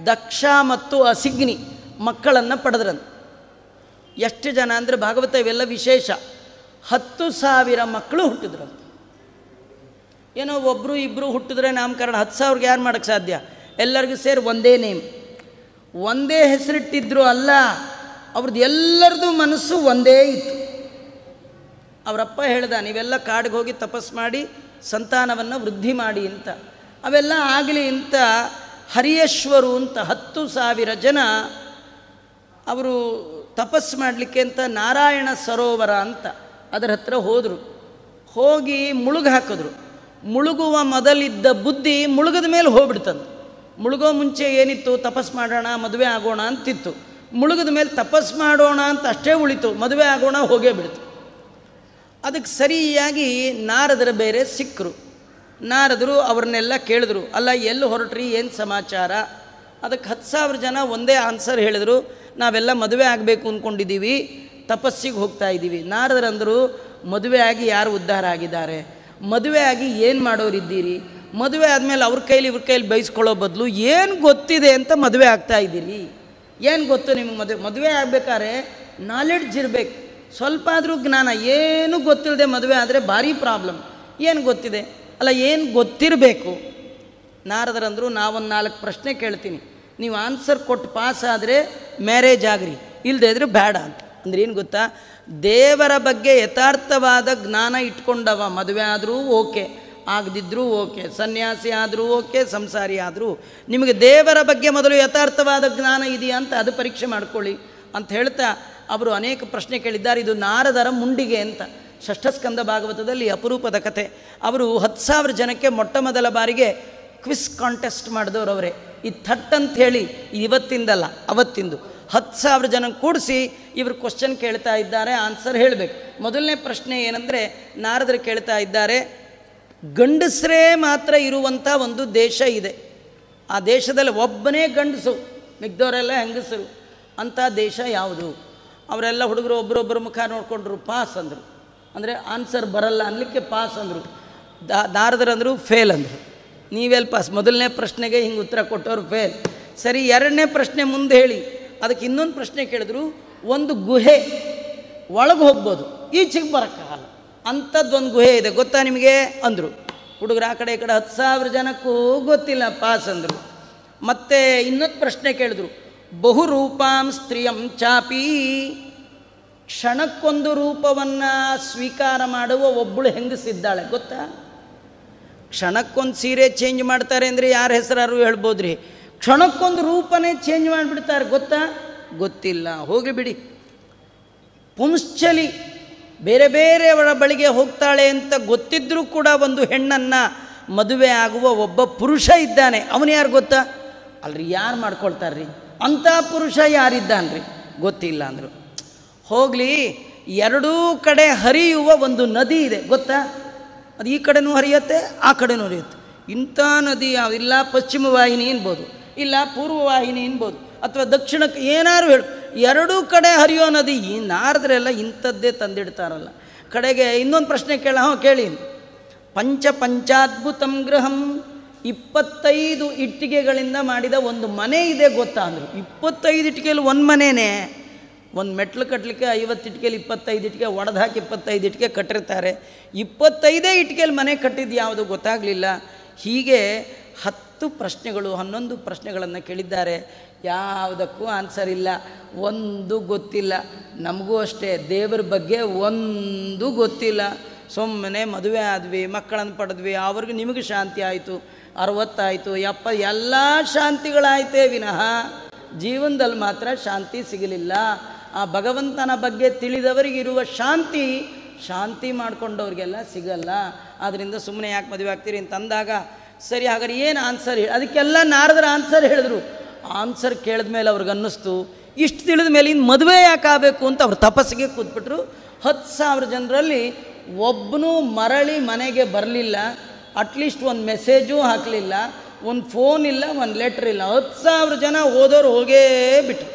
ದಕ್ಷ ಮತ್ತು ಅಸಿಗ್ನಿ ಮಕ್ಕಳನ್ನು ಪಡೆದ್ರಂತ ಎಷ್ಟು ಜನ ಅಂದರೆ ಭಾಗವತ ಇವೆಲ್ಲ ವಿಶೇಷ ಹತ್ತು ಸಾವಿರ ಮಕ್ಕಳು ಹುಟ್ಟಿದ್ರಂತ ಏನೋ ಒಬ್ಬರು ಇಬ್ಬರು ಹುಟ್ಟಿದ್ರೆ ನಾಮಕರಣ ಹತ್ತು ಸಾವಿರಕ್ಕೆ ಯಾರು ಮಾಡೋಕ್ಕೆ ಸಾಧ್ಯ ಎಲ್ಲರಿಗೂ ಸೇರಿ ಒಂದೇ ನೇಮ್ ಒಂದೇ ಹೆಸರಿಟ್ಟಿದ್ರು ಅಲ್ಲ ಅವ್ರದ್ದು ಎಲ್ಲರದು ಮನಸ್ಸು ಒಂದೇ ಇತ್ತು ಅವರಪ್ಪ ಹೇಳ್ದ ನೀವೆಲ್ಲ ಕಾಡಿಗೆ ಹೋಗಿ ತಪಸ್ ಮಾಡಿ ಸಂತಾನವನ್ನು ವೃದ್ಧಿ ಮಾಡಿ ಅಂತ ಅವೆಲ್ಲ ಆಗಲಿ ಅಂತ ಹರಿಯೇಶ್ವರು ಅಂತ ಹತ್ತು ಸಾವಿರ ಜನ ಅವರು ತಪಸ್ ಮಾಡಲಿಕ್ಕೆ ಅಂತ ನಾರಾಯಣ ಸರೋವರ ಅಂತ ಅದರ ಹತ್ರ ಹೋದರು ಹೋಗಿ ಮುಳುಗು ಹಾಕಿದ್ರು ಮುಳುಗುವ ಮೊದಲಿದ್ದ ಬುದ್ಧಿ ಮುಳುಗದ ಮೇಲೆ ಹೋಗ್ಬಿಡ್ತಂದು ಮುಳುಗೋ ಮುಂಚೆ ಏನಿತ್ತು ತಪಸ್ ಮಾಡೋಣ ಮದುವೆ ಆಗೋಣ ಅಂತಿತ್ತು ಮುಳುಗದ ಮೇಲೆ ತಪಸ್ ಮಾಡೋಣ ಅಂತ ಅಷ್ಟೇ ಉಳಿತು ಮದುವೆ ಆಗೋಣ ಹೋಗೇ ಬಿಡ್ತು ಅದಕ್ಕೆ ಸರಿಯಾಗಿ ನಾರದರ ಬೇರೆ ಸಿಕ್ಕರು ನಾರದರು ಅವ್ರನ್ನೆಲ್ಲ ಕೇಳಿದ್ರು ಅಲ್ಲ ಎಲ್ಲಿ ಹೊರಟ್ರಿ ಏನು ಸಮಾಚಾರ ಅದಕ್ಕೆ ಹತ್ತು ಸಾವಿರ ಜನ ಒಂದೇ ಆನ್ಸರ್ ಹೇಳಿದ್ರು ನಾವೆಲ್ಲ ಮದುವೆ ಆಗಬೇಕು ಅಂದ್ಕೊಂಡಿದ್ದೀವಿ ತಪಸ್ಸಿಗೆ ಹೋಗ್ತಾ ಇದ್ದೀವಿ ನಾರದರಂದರು ಮದುವೆ ಆಗಿ ಯಾರು ಉದ್ಧಾರ ಆಗಿದ್ದಾರೆ ಮದುವೆ ಆಗಿ ಏನು ಮಾಡೋರಿದ್ದೀರಿ ಮದುವೆ ಆದಮೇಲೆ ಅವ್ರ ಕೈಲಿ ಇವ್ರ ಕೈಲಿ ಬೈಸ್ಕೊಳ್ಳೋ ಬದಲು ಏನು ಗೊತ್ತಿದೆ ಅಂತ ಮದುವೆ ಆಗ್ತಾ ಇದ್ದೀರಿ ಏನು ಗೊತ್ತು ನಿಮಗೆ ಮದುವೆ ಮದುವೆ ಆಗಬೇಕಾದ್ರೆ ನಾಲೆಡ್ಜ್ ಇರಬೇಕು ಸ್ವಲ್ಪ ಆದರೂ ಜ್ಞಾನ ಏನು ಗೊತ್ತಿಲ್ಲದೆ ಮದುವೆ ಆದರೆ ಭಾರಿ ಪ್ರಾಬ್ಲಮ್ ಏನು ಗೊತ್ತಿದೆ ಅಲ್ಲ ಏನು ಗೊತ್ತಿರಬೇಕು ನಾರದರಂದರು ನಾವೊಂದು ನಾಲ್ಕು ಪ್ರಶ್ನೆ ಕೇಳ್ತೀನಿ ನೀವು ಆನ್ಸರ್ ಕೊಟ್ಟು ಪಾಸ್ ಆದರೆ ಮ್ಯಾರೇಜ್ ಆಗ್ರಿ ಇಲ್ಲದೆ ಇದ್ರೆ ಬೇಡ ಅಂತ ಅಂದ್ರೆ ಏನು ಗೊತ್ತಾ ದೇವರ ಬಗ್ಗೆ ಯಥಾರ್ಥವಾದ ಜ್ಞಾನ ಇಟ್ಕೊಂಡವ ಮದುವೆ ಆದರೂ ಓಕೆ ಆಗದಿದ್ದರೂ ಓಕೆ ಸನ್ಯಾಸಿ ಆದರೂ ಓಕೆ ಸಂಸಾರಿ ಆದರೂ ನಿಮಗೆ ದೇವರ ಬಗ್ಗೆ ಮೊದಲು ಯಥಾರ್ಥವಾದ ಜ್ಞಾನ ಇದೆಯಾ ಅಂತ ಅದು ಪರೀಕ್ಷೆ ಮಾಡ್ಕೊಳ್ಳಿ ಅಂತ ಹೇಳ್ತಾ ಅವರು ಅನೇಕ ಪ್ರಶ್ನೆ ಕೇಳಿದ್ದಾರೆ ಇದು ನಾರದರ ಮುಂಡಿಗೆ ಅಂತ ಷಷ್ಠಸ್ಕಂದ ಭಾಗವತದಲ್ಲಿ ಅಪರೂಪದ ಕಥೆ ಅವರು ಹತ್ತು ಸಾವಿರ ಜನಕ್ಕೆ ಮೊಟ್ಟ ಮೊದಲ ಬಾರಿಗೆ ಕ್ವಿಸ್ ಕಾಂಟೆಸ್ಟ್ ಮಾಡಿದವರು ಅವರೇ ಈ ಥಟ್ ಅಂತ ಹೇಳಿ ಇವತ್ತಿಂದಲ್ಲ ಅವತ್ತಿಂದು ಹತ್ತು ಸಾವಿರ ಜನ ಕೂಡಿಸಿ ಇವರು ಕ್ವಶನ್ ಕೇಳ್ತಾ ಇದ್ದಾರೆ ಆನ್ಸರ್ ಹೇಳಬೇಕು ಮೊದಲನೇ ಪ್ರಶ್ನೆ ಏನಂದರೆ ನಾರದರು ಕೇಳ್ತಾ ಇದ್ದಾರೆ ಗಂಡಸರೇ ಮಾತ್ರ ಇರುವಂಥ ಒಂದು ದೇಶ ಇದೆ ಆ ದೇಶದಲ್ಲಿ ಒಬ್ಬನೇ ಗಂಡಸು ಮಿಗ್ದವರೆಲ್ಲ ಹೆಂಗಸರು ಅಂಥ ದೇಶ ಯಾವುದು ಅವರೆಲ್ಲ ಹುಡುಗರು ಒಬ್ಬರೊಬ್ಬರ ಮುಖ ನೋಡಿಕೊಂಡ್ರು ಪಾಸ್ ಅಂದರು ಅಂದರೆ ಆನ್ಸರ್ ಬರಲ್ಲ ಅನ್ಲಿಕ್ಕೆ ಪಾಸ್ ಅಂದರು ದಾ ನಾರದರಂದರು ಫೇಲ್ ಅಂದರು ನೀವೆಲ್ಲಿ ಪಾಸ್ ಮೊದಲನೇ ಪ್ರಶ್ನೆಗೆ ಹಿಂಗೆ ಉತ್ತರ ಕೊಟ್ಟವ್ರು ಫೇಲ್ ಸರಿ ಎರಡನೇ ಪ್ರಶ್ನೆ ಮುಂದೆ ಹೇಳಿ ಅದಕ್ಕೆ ಇನ್ನೊಂದು ಪ್ರಶ್ನೆ ಕೇಳಿದ್ರು ಒಂದು ಗುಹೆ ಒಳಗೆ ಹೋಗ್ಬೋದು ಈಚೆಗೆ ಬರೋಕ್ಕಾಗಲ್ಲ ಅಂಥದ್ದೊಂದು ಗುಹೆ ಇದೆ ಗೊತ್ತಾ ನಿಮಗೆ ಅಂದರು ಹುಡುಗರು ಆ ಕಡೆ ಈ ಕಡೆ ಹತ್ತು ಸಾವಿರ ಜನಕ್ಕೂ ಗೊತ್ತಿಲ್ಲ ಪಾಸ್ ಅಂದರು ಮತ್ತೆ ಇನ್ನೊಂದು ಪ್ರಶ್ನೆ ಕೇಳಿದ್ರು ಬಹುರೂಪಾಂ ಸ್ತ್ರೀಯಂ ಚಾಪಿ ಕ್ಷಣಕ್ಕೊಂದು ರೂಪವನ್ನು ಸ್ವೀಕಾರ ಮಾಡುವ ಒಬ್ಬಳು ಹೆಂಗಸಿದ್ದಾಳೆ ಗೊತ್ತಾ ಕ್ಷಣಕ್ಕೊಂದು ಸೀರೆ ಚೇಂಜ್ ಮಾಡ್ತಾರೆ ಅಂದರೆ ಯಾರ ಹೆಸರಾರು ಹೇಳ್ಬೋದ್ರಿ ಕ್ಷಣಕ್ಕೊಂದು ರೂಪನೇ ಚೇಂಜ್ ಮಾಡಿಬಿಡ್ತಾರೆ ಗೊತ್ತಾ ಗೊತ್ತಿಲ್ಲ ಹೋಗಿ ಬಿಡಿ ಪುಂಶ್ಚಲಿ ಬೇರೆ ಬೇರೆಯವರ ಬಳಿಗೆ ಹೋಗ್ತಾಳೆ ಅಂತ ಗೊತ್ತಿದ್ದರೂ ಕೂಡ ಒಂದು ಹೆಣ್ಣನ್ನು ಮದುವೆ ಆಗುವ ಒಬ್ಬ ಪುರುಷ ಇದ್ದಾನೆ ಅವನು ಯಾರು ಗೊತ್ತಾ ಅಲ್ರಿ ಯಾರು ಮಾಡ್ಕೊಳ್ತಾರ್ರಿ ಅಂಥ ಪುರುಷ ಯಾರಿದ್ದಾನ್ರಿ ಗೊತ್ತಿಲ್ಲ ಅಂದರು ಹೋಗಲಿ ಎರಡೂ ಕಡೆ ಹರಿಯುವ ಒಂದು ನದಿ ಇದೆ ಗೊತ್ತಾ ಅದು ಈ ಕಡೆನೂ ಹರಿಯುತ್ತೆ ಆ ಕಡೆನೂ ಹರಿಯುತ್ತೆ ಇಂಥ ನದಿ ಯಾವ ಇಲ್ಲ ಪಶ್ಚಿಮ ವಾಹಿನಿ ಅನ್ಬೋದು ಇಲ್ಲ ಪೂರ್ವ ವಾಹಿನಿ ಅನ್ಬೋದು ಅಥವಾ ದಕ್ಷಿಣಕ್ಕೆ ಏನಾರು ಹೇಳು ಎರಡೂ ಕಡೆ ಹರಿಯೋ ನದಿ ಈ ನಾರದ್ರೆಲ್ಲ ಇಂಥದ್ದೇ ತಂದಿಡ್ತಾರಲ್ಲ ಕಡೆಗೆ ಇನ್ನೊಂದು ಪ್ರಶ್ನೆ ಕೇಳ ಹಾಂ ಕೇಳಿ ಪಂಚ ಪಂಚಾದ್ಭುತಂ ಗೃಹಂ ಇಪ್ಪತ್ತೈದು ಇಟ್ಟಿಗೆಗಳಿಂದ ಮಾಡಿದ ಒಂದು ಮನೆ ಇದೆ ಗೊತ್ತಾ ಅಂದರು ಇಪ್ಪತ್ತೈದು ಇಟ್ಟಿಗೆಯಲ್ಲಿ ಒಂದು ಮನೆಯೇ ಒಂದು ಮೆಟ್ಲು ಕಟ್ಟಲಿಕ್ಕೆ ಐವತ್ತು ಇಟ್ಕೆಯಲ್ಲಿ ಇಪ್ಪತ್ತೈದು ಇಟ್ಕೆ ಒಡೆದು ಹಾಕಿ ಇಪ್ಪತ್ತೈದು ಇಟ್ಕೆ ಕಟ್ಟಿರ್ತಾರೆ ಇಪ್ಪತ್ತೈದೇ ಇಟ್ಕೆಯಲ್ಲಿ ಮನೆ ಕಟ್ಟಿದ್ದು ಯಾವುದು ಗೊತ್ತಾಗಲಿಲ್ಲ ಹೀಗೆ ಹತ್ತು ಪ್ರಶ್ನೆಗಳು ಹನ್ನೊಂದು ಪ್ರಶ್ನೆಗಳನ್ನು ಕೇಳಿದ್ದಾರೆ ಯಾವುದಕ್ಕೂ ಆನ್ಸರ್ ಇಲ್ಲ ಒಂದು ಗೊತ್ತಿಲ್ಲ ನಮಗೂ ಅಷ್ಟೇ ದೇವರ ಬಗ್ಗೆ ಒಂದು ಗೊತ್ತಿಲ್ಲ ಸುಮ್ಮನೆ ಮದುವೆ ಆದ್ವಿ ಮಕ್ಕಳನ್ನು ಪಡೆದ್ವಿ ಅವ್ರಿಗೆ ನಿಮಗೆ ಶಾಂತಿ ಆಯಿತು ಅರವತ್ತಾಯಿತು ಎಪ್ಪ ಎಲ್ಲ ಶಾಂತಿಗಳಾಯ್ತೇ ವಿನಃ ಜೀವನದಲ್ಲಿ ಮಾತ್ರ ಶಾಂತಿ ಸಿಗಲಿಲ್ಲ ಆ ಭಗವಂತನ ಬಗ್ಗೆ ತಿಳಿದವರಿಗಿರುವ ಶಾಂತಿ ಶಾಂತಿ ಮಾಡ್ಕೊಂಡವ್ರಿಗೆಲ್ಲ ಸಿಗಲ್ಲ ಆದ್ದರಿಂದ ಸುಮ್ಮನೆ ಯಾಕೆ ಮದುವೆ ಆಗ್ತೀರಿ ಅಂತ ಅಂದಾಗ ಸರಿ ಹಾಗಾದ್ರೆ ಏನು ಆನ್ಸರ್ ಹೇಳಿ ಅದಕ್ಕೆಲ್ಲ ನಾರದರ ಆನ್ಸರ್ ಹೇಳಿದ್ರು ಆನ್ಸರ್ ಕೇಳಿದ ಮೇಲೆ ಅವ್ರಿಗೆ ಅನ್ನಿಸ್ತು ಇಷ್ಟು ತಿಳಿದ ಮೇಲೆ ಇನ್ನು ಮದುವೆ ಯಾಕೆ ಆಗಬೇಕು ಅಂತ ಅವ್ರು ತಪಸ್ಸಿಗೆ ಕೂತ್ಬಿಟ್ರು ಹತ್ತು ಸಾವಿರ ಜನರಲ್ಲಿ ಒಬ್ಬನೂ ಮರಳಿ ಮನೆಗೆ ಬರಲಿಲ್ಲ ಅಟ್ಲೀಸ್ಟ್ ಒಂದು ಮೆಸೇಜೂ ಹಾಕಲಿಲ್ಲ ಒಂದು ಫೋನ್ ಇಲ್ಲ ಒಂದು ಲೆಟ್ರ್ ಇಲ್ಲ ಹತ್ತು ಸಾವಿರ ಜನ ಹೋದವ್ರು ಹೋಗೇ ಬಿಟ್ರು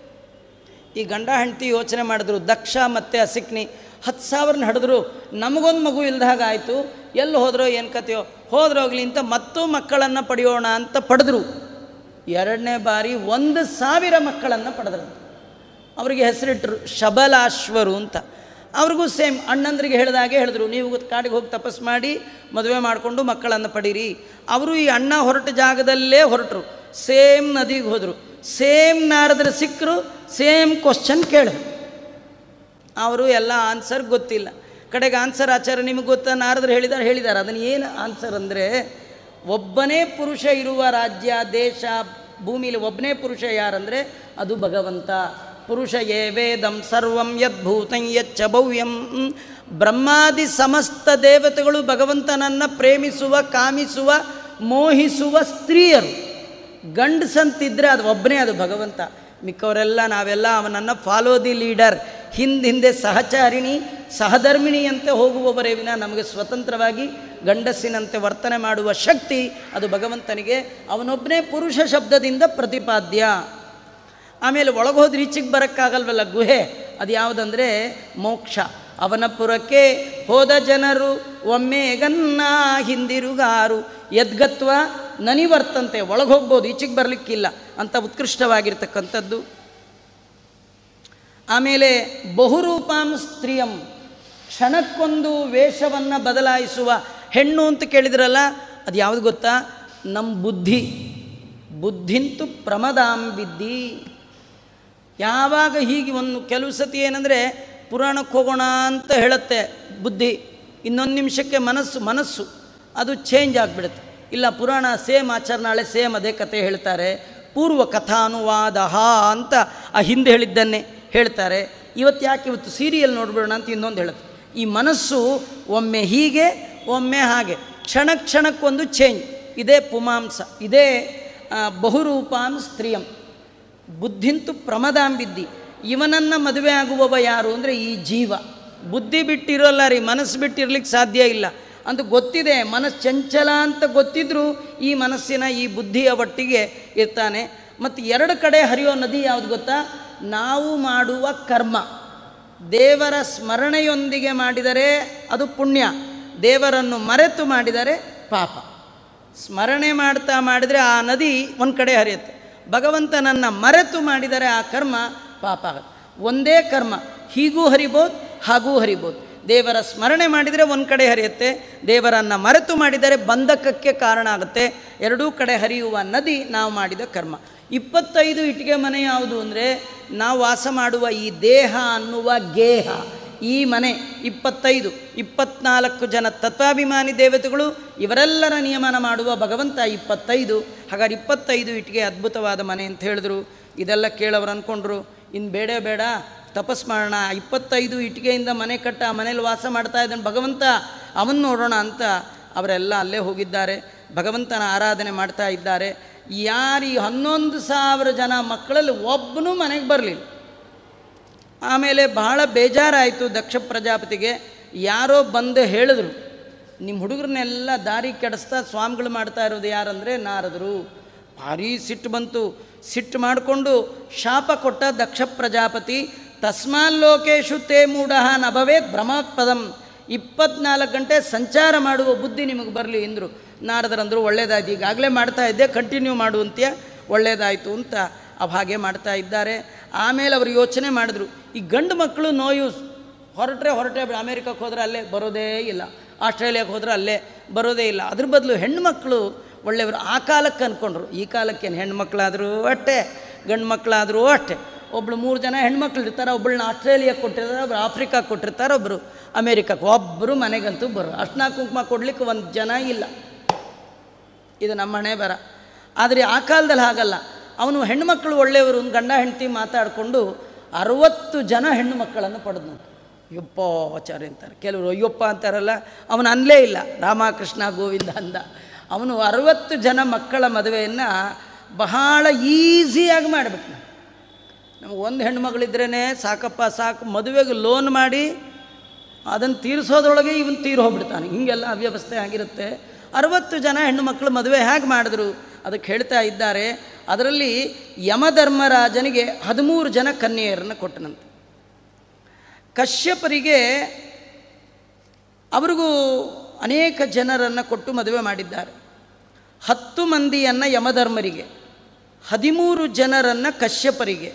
ಈ ಗಂಡ ಹೆಂಡತಿ ಯೋಚನೆ ಮಾಡಿದ್ರು ದಕ್ಷ ಮತ್ತು ಅಸಿಕ್ನಿ ಹತ್ತು ಸಾವಿರನ ಹಡಿದ್ರು ನಮಗೊಂದು ಮಗು ಇಲ್ದಾಗ ಆಯಿತು ಎಲ್ಲಿ ಹೋದ್ರೋ ಏನು ಕತೆಯೋ ಹೋದ್ರೋಗ್ಲಿ ಅಂತ ಮತ್ತೂ ಮಕ್ಕಳನ್ನು ಪಡೆಯೋಣ ಅಂತ ಪಡೆದ್ರು ಎರಡನೇ ಬಾರಿ ಒಂದು ಸಾವಿರ ಮಕ್ಕಳನ್ನು ಪಡೆದ್ರಂತೆ ಅವರಿಗೆ ಹೆಸರಿಟ್ಟರು ಶಬಲಾಶ್ವರು ಅಂತ ಅವ್ರಿಗೂ ಸೇಮ್ ಅಣ್ಣಂದ್ರಿಗೆ ಹೇಳಿದಾಗೆ ಹೇಳಿದ್ರು ನೀವು ಕಾಡಿಗೆ ಹೋಗಿ ತಪಸ್ ಮಾಡಿ ಮದುವೆ ಮಾಡಿಕೊಂಡು ಮಕ್ಕಳನ್ನು ಪಡೀರಿ ಅವರು ಈ ಅಣ್ಣ ಹೊರಟ ಜಾಗದಲ್ಲೇ ಹೊರಟರು ಸೇಮ್ ನದಿಗೆ ಹೋದರು ಸೇಮ್ ನಾರದ್ರ ಸಿಕ್ಕರು ಸೇಮ್ ಕ್ವಶನ್ ಕೇಳಿದ್ರು ಅವರು ಎಲ್ಲ ಆನ್ಸರ್ ಗೊತ್ತಿಲ್ಲ ಕಡೆಗೆ ಆನ್ಸರ್ ಆಚಾರ ನಿಮಗೆ ಗೊತ್ತಾ ನಾರದ್ರು ಹೇಳಿದ್ದಾರೆ ಹೇಳಿದ್ದಾರೆ ಅದನ್ನು ಏನು ಆನ್ಸರ್ ಅಂದರೆ ಒಬ್ಬನೇ ಪುರುಷ ಇರುವ ರಾಜ್ಯ ದೇಶ ಭೂಮಿಲಿ ಒಬ್ಬನೇ ಪುರುಷ ಯಾರಂದರೆ ಅದು ಭಗವಂತ ಪುರುಷ ಯೇ ವೇದಂ ಸರ್ವಂ ಯದ್ಭೂತಂ ಯಚ್ಚ ಭವ್ಯಂ ಬ್ರಹ್ಮಾದಿ ಸಮಸ್ತ ದೇವತೆಗಳು ಭಗವಂತನನ್ನು ಪ್ರೇಮಿಸುವ ಕಾಮಿಸುವ ಮೋಹಿಸುವ ಸ್ತ್ರೀಯರು ಗಂಡಸಂತಿದ್ರೆ ಅದು ಒಬ್ಬನೇ ಅದು ಭಗವಂತ ಮಿಕ್ಕವರೆಲ್ಲ ನಾವೆಲ್ಲ ಅವನನ್ನು ಫಾಲೋ ದಿ ಲೀಡರ್ ಹಿಂದೆ ಹಿಂದೆ ಸಹಚಾರಿಣಿ ಸಹಧರ್ಮಿಣಿಯಂತೆ ಹೋಗುವವರೇ ವಿನ ನಮಗೆ ಸ್ವತಂತ್ರವಾಗಿ ಗಂಡಸ್ಸಿನಂತೆ ವರ್ತನೆ ಮಾಡುವ ಶಕ್ತಿ ಅದು ಭಗವಂತನಿಗೆ ಅವನೊಬ್ಬನೇ ಪುರುಷ ಶಬ್ದದಿಂದ ಪ್ರತಿಪಾದ್ಯ ಆಮೇಲೆ ಒಳಗೋದ್ರೆ ಈಚೆಗೆ ಬರೋಕ್ಕಾಗಲ್ವಲ್ಲ ಗುಹೆ ಅದು ಯಾವುದಂದರೆ ಮೋಕ್ಷ ಅವನ ಪುರಕ್ಕೆ ಹೋದ ಜನರು ಒಮ್ಮೆ ಗನ್ನ ಹಿಂದಿರುಗಾರು ಎದ್ಗತ್ವ ನನಿವರ್ತಂತೆ ಒಳಗೆ ಹೋಗ್ಬೋದು ಈಚೆಗೆ ಬರಲಿಕ್ಕಿಲ್ಲ ಅಂತ ಉತ್ಕೃಷ್ಟವಾಗಿರ್ತಕ್ಕಂಥದ್ದು ಆಮೇಲೆ ಬಹುರೂಪಾಂ ಸ್ತ್ರೀಯಂ ಕ್ಷಣಕ್ಕೊಂದು ವೇಷವನ್ನು ಬದಲಾಯಿಸುವ ಹೆಣ್ಣು ಅಂತ ಕೇಳಿದ್ರಲ್ಲ ಅದು ಯಾವುದು ಗೊತ್ತಾ ನಮ್ಮ ಬುದ್ಧಿ ಬುದ್ಧಿಂತು ಪ್ರಮದಾಂ ಬಿದ್ದಿ ಯಾವಾಗ ಹೀಗೆ ಒಂದು ಕೆಲವು ಸತಿ ಏನಂದರೆ ಪುರಾಣಕ್ಕೆ ಹೋಗೋಣ ಅಂತ ಹೇಳುತ್ತೆ ಬುದ್ಧಿ ಇನ್ನೊಂದು ನಿಮಿಷಕ್ಕೆ ಮನಸ್ಸು ಮನಸ್ಸು ಅದು ಚೇಂಜ್ ಆಗಿಬಿಡುತ್ತೆ ಇಲ್ಲ ಪುರಾಣ ಸೇಮ್ ಆಚಾರ ನಾಳೆ ಸೇಮ್ ಅದೇ ಕತೆ ಹೇಳ್ತಾರೆ ಪೂರ್ವ ಕಥಾನುವಾದ ಅಂತ ಆ ಹಿಂದೆ ಹೇಳಿದ್ದನ್ನೇ ಹೇಳ್ತಾರೆ ಇವತ್ತು ಯಾಕೆ ಇವತ್ತು ಸೀರಿಯಲ್ ನೋಡ್ಬಿಡೋಣ ಅಂತ ಇನ್ನೊಂದು ಹೇಳುತ್ತೆ ಈ ಮನಸ್ಸು ಒಮ್ಮೆ ಹೀಗೆ ಒಮ್ಮೆ ಹಾಗೆ ಕ್ಷಣ ಕ್ಷಣಕ್ಕೊಂದು ಚೇಂಜ್ ಇದೇ ಪುಮಾಂಸ ಇದೇ ಆ, ಬಹುರೂಪಾಂ ಸ್ತ್ರೀಯಂ ಬುದ್ಧಿಂತು ಪ್ರಮದಾಂಬಿದ್ದಿ ಇವನನ್ನು ಮದುವೆ ಆಗುವವ ಯಾರು ಅಂದರೆ ಈ ಜೀವ ಬುದ್ಧಿ ಬಿಟ್ಟಿರೋಲ್ಲ ರೀ ಮನಸ್ಸು ಬಿಟ್ಟಿರ್ಲಿಕ್ಕೆ ಸಾಧ್ಯ ಇಲ್ಲ ಅಂತ ಗೊತ್ತಿದೆ ಮನಸ್ಸು ಚಂಚಲ ಅಂತ ಗೊತ್ತಿದ್ರೂ ಈ ಮನಸ್ಸಿನ ಈ ಬುದ್ಧಿಯ ಒಟ್ಟಿಗೆ ಇರ್ತಾನೆ ಮತ್ತು ಎರಡು ಕಡೆ ಹರಿಯೋ ನದಿ ಯಾವುದು ಗೊತ್ತಾ ನಾವು ಮಾಡುವ ಕರ್ಮ ದೇವರ ಸ್ಮರಣೆಯೊಂದಿಗೆ ಮಾಡಿದರೆ ಅದು ಪುಣ್ಯ ದೇವರನ್ನು ಮರೆತು ಮಾಡಿದರೆ ಪಾಪ ಸ್ಮರಣೆ ಮಾಡ್ತಾ ಮಾಡಿದರೆ ಆ ನದಿ ಒಂದು ಕಡೆ ಹರಿಯುತ್ತೆ ಭಗವಂತನನ್ನು ಮರೆತು ಮಾಡಿದರೆ ಆ ಕರ್ಮ ಪಾಪ ಆಗುತ್ತೆ ಒಂದೇ ಕರ್ಮ ಹೀಗೂ ಹರಿಬೋದು ಹಾಗೂ ಹರಿಬೋದು ದೇವರ ಸ್ಮರಣೆ ಮಾಡಿದರೆ ಒಂದು ಕಡೆ ಹರಿಯುತ್ತೆ ದೇವರನ್ನು ಮರೆತು ಮಾಡಿದರೆ ಬಂಧಕಕ್ಕೆ ಕಾರಣ ಆಗುತ್ತೆ ಎರಡೂ ಕಡೆ ಹರಿಯುವ ನದಿ ನಾವು ಮಾಡಿದ ಕರ್ಮ ಇಪ್ಪತ್ತೈದು ಇಟ್ಟಿಗೆ ಮನೆ ಯಾವುದು ಅಂದರೆ ನಾವು ವಾಸ ಮಾಡುವ ಈ ದೇಹ ಅನ್ನುವ ಗೇಹ ಈ ಮನೆ ಇಪ್ಪತ್ತೈದು ಇಪ್ಪತ್ನಾಲ್ಕು ಜನ ತತ್ವಾಭಿಮಾನಿ ದೇವತೆಗಳು ಇವರೆಲ್ಲರ ನಿಯಮನ ಮಾಡುವ ಭಗವಂತ ಇಪ್ಪತ್ತೈದು ಹಾಗಾದ್ರೆ ಇಪ್ಪತ್ತೈದು ಇಟ್ಟಿಗೆ ಅದ್ಭುತವಾದ ಮನೆ ಅಂತ ಹೇಳಿದ್ರು ಇದೆಲ್ಲ ಕೇಳೋರು ಅಂದ್ಕೊಂಡ್ರು ಇನ್ನು ಬೇಡ ಬೇಡ ತಪಸ್ ಮಾಡೋಣ ಇಪ್ಪತ್ತೈದು ಇಟ್ಟಿಗೆಯಿಂದ ಮನೆ ಕಟ್ಟ ಆ ಮನೇಲಿ ವಾಸ ಮಾಡ್ತಾ ಇದ್ದಾನೆ ಭಗವಂತ ಅವನು ನೋಡೋಣ ಅಂತ ಅವರೆಲ್ಲ ಅಲ್ಲೇ ಹೋಗಿದ್ದಾರೆ ಭಗವಂತನ ಆರಾಧನೆ ಮಾಡ್ತಾ ಇದ್ದಾರೆ ಯಾರು ಈ ಹನ್ನೊಂದು ಸಾವಿರ ಜನ ಮಕ್ಕಳಲ್ಲಿ ಒಬ್ಬನೂ ಮನೆಗೆ ಬರಲಿಲ್ಲ ಆಮೇಲೆ ಬಹಳ ಬೇಜಾರಾಯಿತು ದಕ್ಷ ಪ್ರಜಾಪತಿಗೆ ಯಾರೋ ಬಂದು ಹೇಳಿದ್ರು ನಿಮ್ಮ ಹುಡುಗರನ್ನೆಲ್ಲ ದಾರಿ ಕೆಡಿಸ್ತಾ ಸ್ವಾಮಿಗಳು ಮಾಡ್ತಾ ಇರೋದು ಯಾರಂದರೆ ನಾರದರು ಭಾರೀ ಸಿಟ್ಟು ಬಂತು ಸಿಟ್ಟು ಮಾಡಿಕೊಂಡು ಶಾಪ ಕೊಟ್ಟ ದಕ್ಷ ಪ್ರಜಾಪತಿ ತಸ್ಮಾಲ್ಲೋಕೇಶು ತೇ ಮೂಢ ನಭವೇತ್ ಭ್ರಮಾತ್ಪದಂ ಇಪ್ಪತ್ನಾಲ್ಕು ಗಂಟೆ ಸಂಚಾರ ಮಾಡುವ ಬುದ್ಧಿ ನಿಮಗೆ ಬರಲಿ ಎಂದರು ನಾರದರಂದರು ಒಳ್ಳೇದಾಯ್ತು ಈಗಾಗಲೇ ಮಾಡ್ತಾ ಇದ್ದೆ ಕಂಟಿನ್ಯೂ ಮಾಡುವಂತ್ಯ ಒಳ್ಳೇದಾಯಿತು ಅಂತ ಅವು ಹಾಗೆ ಮಾಡ್ತಾ ಇದ್ದಾರೆ ಆಮೇಲೆ ಅವರು ಯೋಚನೆ ಮಾಡಿದ್ರು ಈ ಗಂಡು ಮಕ್ಕಳು ನೋಯು ಹೊರಟ್ರೆ ಹೊರಟೆ ಅಮೇರಿಕಕ್ಕೆ ಹೋದ್ರೆ ಅಲ್ಲೇ ಬರೋದೇ ಇಲ್ಲ ಆಸ್ಟ್ರೇಲಿಯಾಕ್ಕೆ ಹೋದ್ರೆ ಅಲ್ಲೇ ಬರೋದೇ ಇಲ್ಲ ಅದ್ರ ಬದಲು ಹೆಣ್ಮಕ್ಳು ಒಳ್ಳೆಯವರು ಆ ಕಾಲಕ್ಕೆ ಅಂದ್ಕೊಂಡ್ರು ಈ ಕಾಲಕ್ಕೇನು ಹೆಣ್ಮಕ್ಳಾದರೂ ಅಷ್ಟೇ ಗಂಡು ಮಕ್ಕಳಾದರೂ ಅಷ್ಟೇ ಒಬ್ಳು ಮೂರು ಜನ ಹೆಣ್ಮಕ್ಳು ಇರ್ತಾರೆ ಒಬ್ಬಳನ್ನ ಆಸ್ಟ್ರೇಲಿಯಾಕ್ಕೆ ಕೊಟ್ಟಿರ್ತಾರೆ ಒಬ್ರು ಆಫ್ರಿಕಾಕ್ಕೆ ಕೊಟ್ಟಿರ್ತಾರೆ ಒಬ್ಬರು ಅಮೇರಿಕಕ್ಕೆ ಒಬ್ಬರು ಮನೆಗಂತೂ ಬರೋ ಅರ್ಶಿನ ಕುಂಕುಮ ಕೊಡ್ಲಿಕ್ಕೆ ಒಂದು ಜನ ಇಲ್ಲ ಇದು ನಮ್ಮ ಹಣೆ ಬರ ಆದರೆ ಆ ಕಾಲದಲ್ಲಿ ಹಾಗಲ್ಲ ಅವನು ಹೆಣ್ಣುಮಕ್ಕಳು ಒಳ್ಳೆಯವರು ಒಂದು ಗಂಡ ಹೆಂಡತಿ ಮಾತಾಡಿಕೊಂಡು ಅರವತ್ತು ಜನ ಹೆಣ್ಣು ಮಕ್ಕಳನ್ನು ಪಡೆದ್ನು ಯಪ್ಪ ಆಚಾರ್ಯ ಅಂತಾರೆ ಕೆಲವರು ಅಯ್ಯಪ್ಪ ಅಂತಾರಲ್ಲ ಅವನು ಅನ್ಲೇ ಇಲ್ಲ ರಾಮಕೃಷ್ಣ ಗೋವಿಂದ ಅಂದ ಅವನು ಅರವತ್ತು ಜನ ಮಕ್ಕಳ ಮದುವೆಯನ್ನು ಬಹಳ ಈಸಿಯಾಗಿ ಮಾಡಿಬಿಟ್ನ ನಮಗೆ ಒಂದು ಹೆಣ್ಮಗಳಿದ್ರೇ ಸಾಕಪ್ಪ ಸಾಕು ಮದುವೆಗೆ ಲೋನ್ ಮಾಡಿ ಅದನ್ನು ತೀರಿಸೋದ್ರೊಳಗೆ ಇವನು ತೀರು ಹೋಗ್ಬಿಡ್ತಾನೆ ಹೀಗೆಲ್ಲ ಅವ್ಯವಸ್ಥೆ ಆಗಿರುತ್ತೆ ಅರವತ್ತು ಜನ ಹೆಣ್ಣು ಮಕ್ಕಳು ಮದುವೆ ಹೇಗೆ ಮಾಡಿದ್ರು ಅದಕ್ಕೆ ಹೇಳ್ತಾ ಇದ್ದಾರೆ ಅದರಲ್ಲಿ ಯಮಧರ್ಮರಾಜನಿಗೆ ಹದಿಮೂರು ಜನ ಕನ್ಯೆಯರನ್ನು ಕೊಟ್ಟನಂತೆ ಕಶ್ಯಪರಿಗೆ ಅವರಿಗೂ ಅನೇಕ ಜನರನ್ನು ಕೊಟ್ಟು ಮದುವೆ ಮಾಡಿದ್ದಾರೆ ಹತ್ತು ಮಂದಿಯನ್ನು ಯಮಧರ್ಮರಿಗೆ ಹದಿಮೂರು ಜನರನ್ನು ಕಶ್ಯಪರಿಗೆ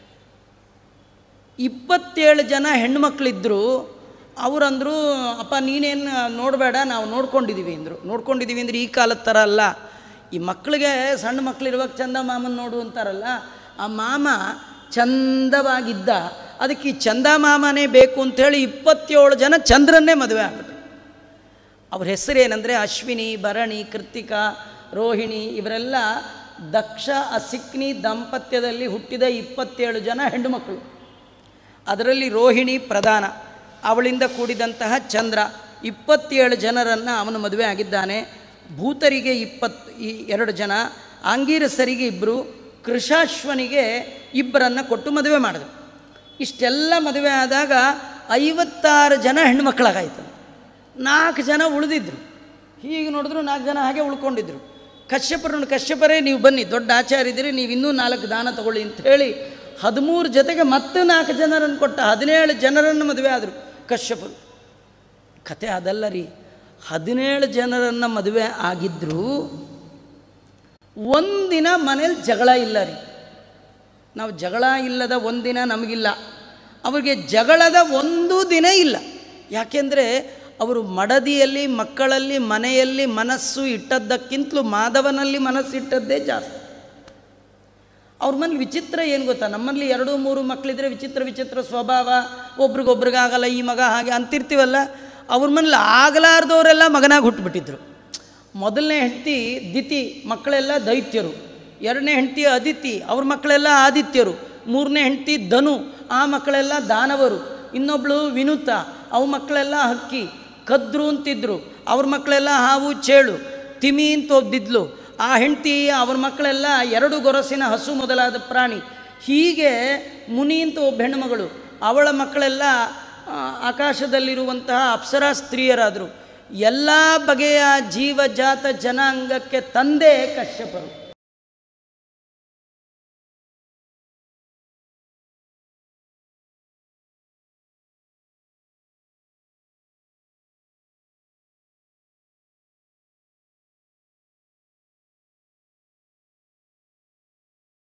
ಇಪ್ಪತ್ತೇಳು ಜನ ಹೆಣ್ಮಕ್ಳಿದ್ರು ಅವರಂದರು ಅಪ್ಪ ನೀನೇನು ನೋಡಬೇಡ ನಾವು ನೋಡ್ಕೊಂಡಿದ್ದೀವಿ ಅಂದರು ನೋಡ್ಕೊಂಡಿದ್ದೀವಿ ಅಂದರೆ ಈ ಕಾಲದ ಥರ ಅಲ್ಲ ಈ ಮಕ್ಕಳಿಗೆ ಸಣ್ಣ ಮಕ್ಕಳಿರುವಾಗ ಚಂದ ಮಾಮನ ನೋಡು ಅಂತಾರಲ್ಲ ಆ ಮಾಮ ಚಂದವಾಗಿದ್ದ ಅದಕ್ಕೆ ಈ ಚಂದ ಮಾಮನೇ ಬೇಕು ಅಂಥೇಳಿ ಇಪ್ಪತ್ತೇಳು ಜನ ಚಂದ್ರನ್ನೇ ಮದುವೆ ಆಗ್ಬಿಟ್ಟು ಅವ್ರ ಹೆಸರೇನೆಂದರೆ ಅಶ್ವಿನಿ ಭರಣಿ ಕೃತಿಕಾ ರೋಹಿಣಿ ಇವರೆಲ್ಲ ದಕ್ಷ ಅಸಿಕ್ನಿ ದಾಂಪತ್ಯದಲ್ಲಿ ಹುಟ್ಟಿದ ಇಪ್ಪತ್ತೇಳು ಜನ ಹೆಣ್ಣು ಮಕ್ಕಳು ಅದರಲ್ಲಿ ರೋಹಿಣಿ ಪ್ರಧಾನ ಅವಳಿಂದ ಕೂಡಿದಂತಹ ಚಂದ್ರ ಇಪ್ಪತ್ತೇಳು ಜನರನ್ನು ಅವನು ಮದುವೆ ಆಗಿದ್ದಾನೆ ಭೂತರಿಗೆ ಇಪ್ಪತ್ತು ಈ ಎರಡು ಜನ ಆಂಗೀರಸರಿಗೆ ಇಬ್ಬರು ಕೃಷಾಶ್ವನಿಗೆ ಇಬ್ಬರನ್ನು ಕೊಟ್ಟು ಮದುವೆ ಮಾಡಿದ್ರು ಇಷ್ಟೆಲ್ಲ ಮದುವೆ ಆದಾಗ ಐವತ್ತಾರು ಜನ ಹೆಣ್ಮಕ್ಳಾಗಾಯ್ತು ನಾಲ್ಕು ಜನ ಉಳಿದಿದ್ರು ಹೀಗೆ ನೋಡಿದ್ರು ನಾಲ್ಕು ಜನ ಹಾಗೆ ಉಳ್ಕೊಂಡಿದ್ರು ಕಶ್ಯಪರನ್ನು ಕಶ್ಯಪರೇ ನೀವು ಬನ್ನಿ ದೊಡ್ಡ ಆಚಾರ್ಯ ಇದ್ದೀರಿ ನೀವು ಇನ್ನೂ ನಾಲ್ಕು ದಾನ ತಗೊಳ್ಳಿ ಅಂತ ಹೇಳಿ ಹದಿಮೂರು ಜೊತೆಗೆ ಮತ್ತೆ ನಾಲ್ಕು ಜನರನ್ನು ಕೊಟ್ಟ ಹದಿನೇಳು ಜನರನ್ನು ಮದುವೆ ಆದರು ಕಶ್ಯಪರು ಕತೆ ಅದಲ್ಲ ರೀ ಹದಿನೇಳು ಜನರನ್ನು ಮದುವೆ ಆಗಿದ್ದರೂ ಒಂದಿನ ಮನೇಲಿ ಜಗಳ ಇಲ್ಲ ರೀ ನಾವು ಜಗಳ ಇಲ್ಲದ ಒಂದಿನ ನಮಗಿಲ್ಲ ಅವರಿಗೆ ಜಗಳದ ಒಂದು ದಿನ ಇಲ್ಲ ಯಾಕೆಂದರೆ ಅವರು ಮಡದಿಯಲ್ಲಿ ಮಕ್ಕಳಲ್ಲಿ ಮನೆಯಲ್ಲಿ ಮನಸ್ಸು ಇಟ್ಟದ್ದಕ್ಕಿಂತಲೂ ಮಾಧವನಲ್ಲಿ ಮನಸ್ಸು ಇಟ್ಟದ್ದೇ ಜಾಸ್ತಿ ಅವ್ರ ಮನೇಲಿ ವಿಚಿತ್ರ ಏನು ಗೊತ್ತಾ ನಮ್ಮಲ್ಲಿ ಎರಡು ಮೂರು ಮಕ್ಕಳಿದ್ರೆ ವಿಚಿತ್ರ ವಿಚಿತ್ರ ಸ್ವಭಾವ ಒಬ್ರಿಗೊಬ್ರಿಗಾಗಲ್ಲ ಈ ಮಗ ಹಾಗೆ ಅಂತಿರ್ತೀವಲ್ಲ ಅವ್ರ ಮನೇಲಿ ಆಗಲಾರ್ದವರೆಲ್ಲ ಮಗನಾಗಿ ಹುಟ್ಟುಬಿಟ್ಟಿದ್ರು ಮೊದಲನೇ ಹೆಂಡತಿ ದಿತಿ ಮಕ್ಕಳೆಲ್ಲ ದೈತ್ಯರು ಎರಡನೇ ಹೆಂಡತಿ ಅದಿತಿ ಅವ್ರ ಮಕ್ಕಳೆಲ್ಲ ಆದಿತ್ಯರು ಮೂರನೇ ಹೆಂಡತಿ ಧನು ಆ ಮಕ್ಕಳೆಲ್ಲ ದಾನವರು ಇನ್ನೊಬ್ಳು ವಿನುತ ಅವು ಮಕ್ಕಳೆಲ್ಲ ಹಕ್ಕಿ ಕದ್ರು ಅಂತಿದ್ರು ಅವ್ರ ಮಕ್ಕಳೆಲ್ಲ ಹಾವು ಚೇಳು ತಿಮಿ ಅಂತ ಒಬ್ದಿದ್ಲು ಆ ಹೆಂಡತಿ ಅವ್ರ ಮಕ್ಕಳೆಲ್ಲ ಎರಡು ಗೊರಸಿನ ಹಸು ಮೊದಲಾದ ಪ್ರಾಣಿ ಹೀಗೆ ಮುನಿ ಅಂತ ಒಬ್ಬ ಹೆಣ್ಣುಮಗಳು ಅವಳ ಮಕ್ಕಳೆಲ್ಲ ಆ, ಆಕಾಶದಲ್ಲಿರುವಂತಹ ಅಪ್ಸರಾ ಸ್ತ್ರೀಯರಾದರು ಎಲ್ಲ ಬಗೆಯ ಜೀವಜಾತ ಜನಾಂಗಕ್ಕೆ ತಂದೆ ಕಶ್ಯಪರು